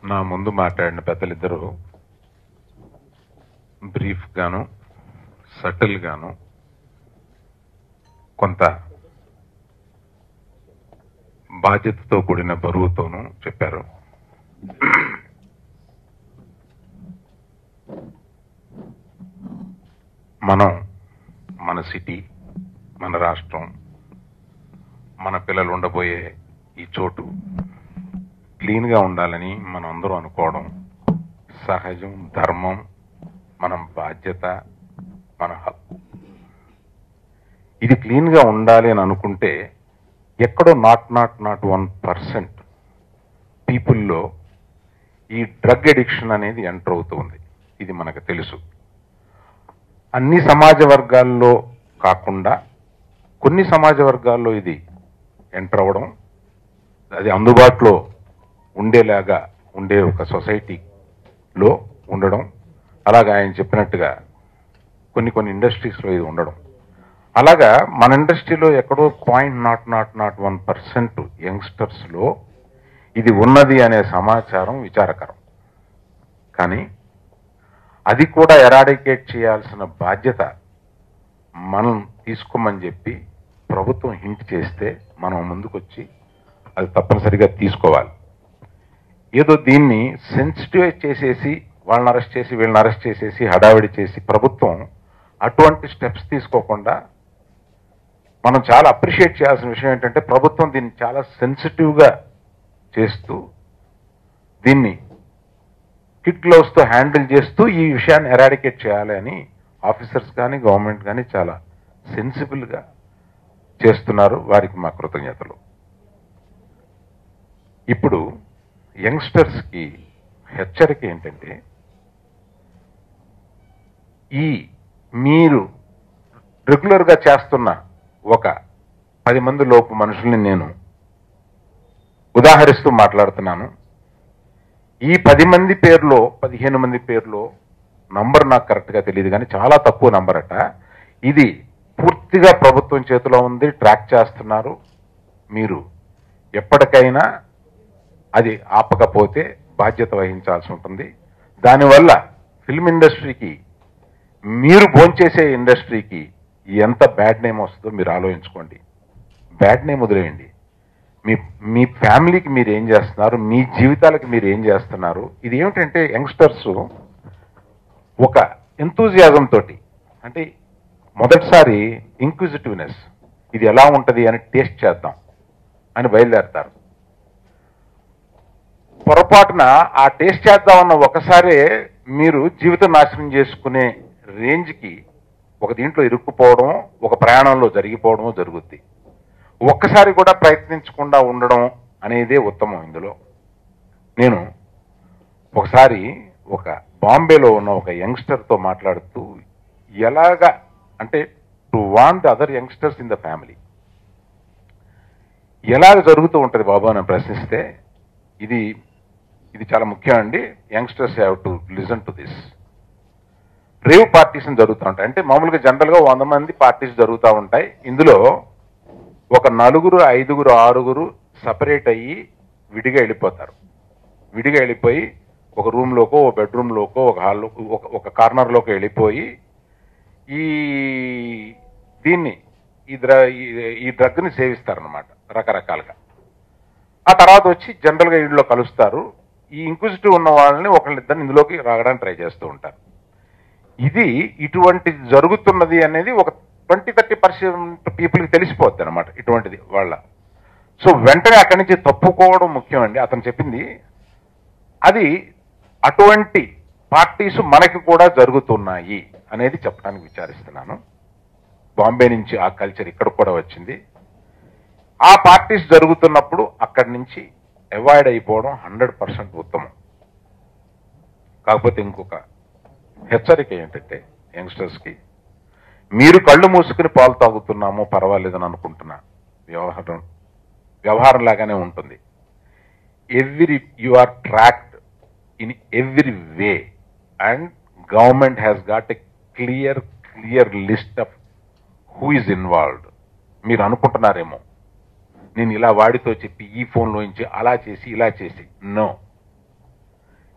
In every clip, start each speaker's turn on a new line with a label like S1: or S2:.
S1: నా ముందు మాట్లాడిన పెద్దలిద్దరూ బ్రీఫ్ గాను సటిల్ గాను కొంత బాధ్యతతో కూడిన బరువుతోనూ చెప్పారు మనం మన సిటీ మన రాష్ట్రం మన పిల్లలు ఉండబోయే ఈ చోటు క్లీన్ గా ఉండాలని మనం అందరూ అనుకోవడం సహజం ధర్మం మన బాధ్యత మన హక్కు ఇది క్లీన్ గా ఉండాలి అని అనుకుంటే ఎక్కడో nought nought nought one percent పీపుల్లో ఈ డ్రగ్ ఎడిక్షన్ అనేది ఎంటర్ అవుతుంది ఇది మనకు తెలుసు అన్ని సమాజ వర్గాల్లో కాకుండా కొన్ని సమాజ వర్గాల్లో ఇది ఎంటర్ అవ్వడం అది అందుబాటులో ఉండేలాగా ఉండే ఒక సొసైటీలో ఉండడం అలాగా ఆయన చెప్పినట్టుగా కొన్ని కొన్ని ఇండస్ట్రీస్లో ఇది ఉండడం అలాగా మన ఇండస్ట్రీలో ఎక్కడో point nought nought nought one percent యంగ్స్టర్స్లో ఇది ఉన్నది అనే సమాచారం విచారకరం కానీ అది కూడా ఎరాడికేట్ చేయాల్సిన బాధ్యత మనం తీసుకోమని చెప్పి ప్రభుత్వం హింట్ చేస్తే మనం ముందుకొచ్చి అది తప్పనిసరిగా తీసుకోవాలి ఏదో దీన్ని సెన్సిటివైజ్ చేసేసి వాళ్ళని అరెస్ట్ చేసి వీళ్ళని అరెస్ట్ చేసేసి హడావిడి చేసి ప్రభుత్వం అటువంటి స్టెప్స్ తీసుకోకుండా మనం చాలా అప్రిషియేట్ చేయాల్సిన విషయం ఏంటంటే ప్రభుత్వం దీన్ని చాలా సెన్సిటివ్గా చేస్తూ దీన్ని కిట్ గ్లౌస్ తో హ్యాండిల్ చేస్తూ ఈ విషయాన్ని ఎరాడికేట్ చేయాలి అని ఆఫీసర్స్ కానీ గవర్నమెంట్ కానీ చాలా సెన్సిబుల్ గా చేస్తున్నారు వారికి మా కృతజ్ఞతలు ఇప్పుడు యంగ్స్టర్స్ కి హెచ్చరిక ఏంటంటే ఈ మీరు రెగ్యులర్ గా చేస్తున్న ఒక పది మంది లోపు మనుషుల్ని నేను ఉదాహరిస్తూ మాట్లాడుతున్నాను ఈ పది మంది పేర్లో పదిహేను మంది పేర్లో నంబర్ నాకు కరెక్ట్ గా తెలియదు కానీ చాలా తక్కువ నంబర్ అట ఇది పూర్తిగా ప్రభుత్వం చేతిలో ఉంది ట్రాక్ చేస్తున్నారు మీరు ఎప్పటికైనా అది ఆపకపోతే బాధ్యత వహించాల్సి ఉంటుంది దానివల్ల ఫిల్మ్ ఇండస్ట్రీకి మీరు భోంచేసే ఇండస్ట్రీకి ఎంత బ్యాడ్ నేమ్ వస్తుందో మీరు ఆలోచించుకోండి బ్యాడ్ నేమ్ వదిలేయండి మీ మీ ఫ్యామిలీకి మీరు ఏం చేస్తున్నారు మీ జీవితాలకి మీరు ఏం చేస్తున్నారు ఇది ఏమిటంటే యంగ్స్టర్స్ ఒక ఎంతూజియాజం తోటి అంటే మొదటిసారి ఇంక్విజిటివ్నెస్ ఇది ఎలా ఉంటది అని టేస్ట్ చేద్దాం అని బయలుదేరతారు పొరపాటున ఆ టేస్ట్ చేద్దామన్న ఒకసారే మీరు జీవితం నాశనం చేసుకునే రేంజ్కి ఒక దీంట్లో ఇరుక్కుపోవడం ఒక ప్రయాణంలో జరిగిపోవడం జరుగుద్ది ఒక్కసారి కూడా ప్రయత్నించకుండా ఉండడం అనేదే ఉత్తమం ఇందులో నేను ఒకసారి ఒక బాంబేలో ఉన్న ఒక యంగ్స్టర్తో మాట్లాడుతూ ఎలాగా అంటే to want the other youngsters in the family ఎలాగ జరుగుతూ ఉంటుంది బాబు అని ప్రశ్నిస్తే ఇది ఇది చాలా ముఖ్యం అండి youngsters have to listen to this rave parties జరుగుతూ ఉంటాయి అంటే మామూలుగా జనరల్ గా వంద మంది పార్టీస్ జరుగుతూ ఉంటాయి ఇందులో ఒక నలుగురు ఐదుగురు ఆరుగురు సపరేట్ అయ్యి విడిగా వెళ్ళిపోతారు విడిగా వెళ్ళిపోయి ఒక రూమ్ లోకో ఒక బెడ్రూమ్ లోకో ఒక హాల్లో ఒక ఒక కార్నర్ లోకి వెళ్ళిపోయి ఈ దీన్ని ఈ ద్ర ఈ- ఈ డ్రగ్ ని సేవిస్తారనమాట రకరకాలుగా ఆ తర్వాత వచ్చి జనరల్ గా ఇంట్లో కలుస్తారు ఈ ఇంక్విజిటివ్ ఉన్న వాళ్ళని ఒకళ్ళిద్దరిని ఇందులోకి రాగడానికి ట్రై చేస్తూ ఉంటారు ఇది ఇటువంటి జరుగుతున్నది అనేది ఒక ట్వంటీ థర్టీ పర్సెంట్ పీపుల్కి తెలిసిపోద్ది అనమాట ఇటువంటిది వాళ్ళ సో వెంటనే అక్కడి నుంచి తప్పుకోవడం ముఖ్యం అండి అతను చెప్పింది అది అటువంటి పార్టీస్ మనకి కూడా జరుగుతున్నాయి అనేది చెప్పడానికి విచారిస్తున్నాను బాంబే నుంచి ఆ కల్చర్ ఇక్కడ కూడా వచ్చింది ఆ పార్టీస్ జరుగుతున్నప్పుడు అక్కడి నుంచి అవాయిడ్ అయిపోవడం హండ్రెడ్ పర్సెంట్ ఉత్తమం కాకపోతే ఇంకొక హెచ్చరిక ఏంటంటే యంగ్స్టర్స్ కి మీరు కళ్ళు మూసుకుని పాలు తాగుతున్నాము పర్వాలేదని అనుకుంటున్నా వ్యవహారం వ్యవహారం లాగానే ఉంటుంది every you are tracked in every way and government has got a clear clear list of who is involved మీరు అనుకుంటున్నారేమో నేను ఇలా వాడితో చెప్పి ఈ ఫోన్లోంచి అలా చేసి ఇలా చేసి no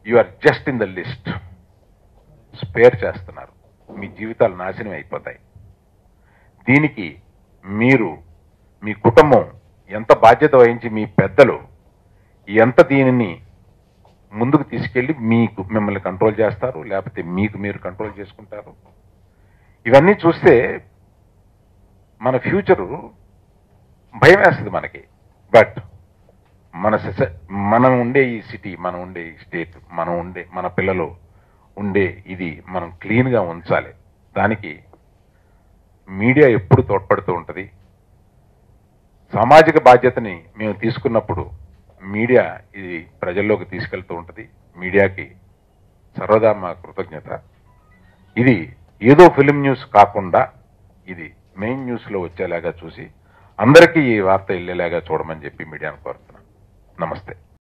S1: you are just in the list spare చేస్తున్నారు మీ జీవితాలు నాశనం అయిపోతాయి దీనికి మీరు మీ కుటుంబం ఎంత బాధ్యత వహించి మీ పెద్దలు ఎంత దీనిని ముందుకు తీసుకెళ్లి మీకు మిమ్మల్ని కంట్రోల్ చేస్తారు లేకపోతే మీకు మీరు కంట్రోల్ చేసుకుంటారు ఇవన్నీ చూస్తే మన ఫ్యూచరు భయం వేస్తుంది మనకి బట్ మన సొసై మనం ఉండే ఈ సిటీ మనం ఉండే ఈ స్టేట్ మనం ఉండే మన పిల్లలు ఉండే ఇది మనం క్లీన్గా ఉంచాలి దానికి మీడియా ఎప్పుడు తోడ్పడుతూ ఉంటుంది సామాజిక బాధ్యతని మేము తీసుకున్నప్పుడు మీడియా ఇది ప్రజల్లోకి తీసుకెళ్తూ ఉంటుంది మీడియాకి సర్వదా మా కృతజ్ఞత ఇది ఏదో ఫిలిం న్యూస్ కాకుండా ఇది మెయిన్ న్యూస్లో వచ్చేలాగా చూసి అందరికీ ఈ వార్త వెళ్ళేలాగా చూడమని చెప్పి మీడియాను కోరుతున్నాను నమస్తే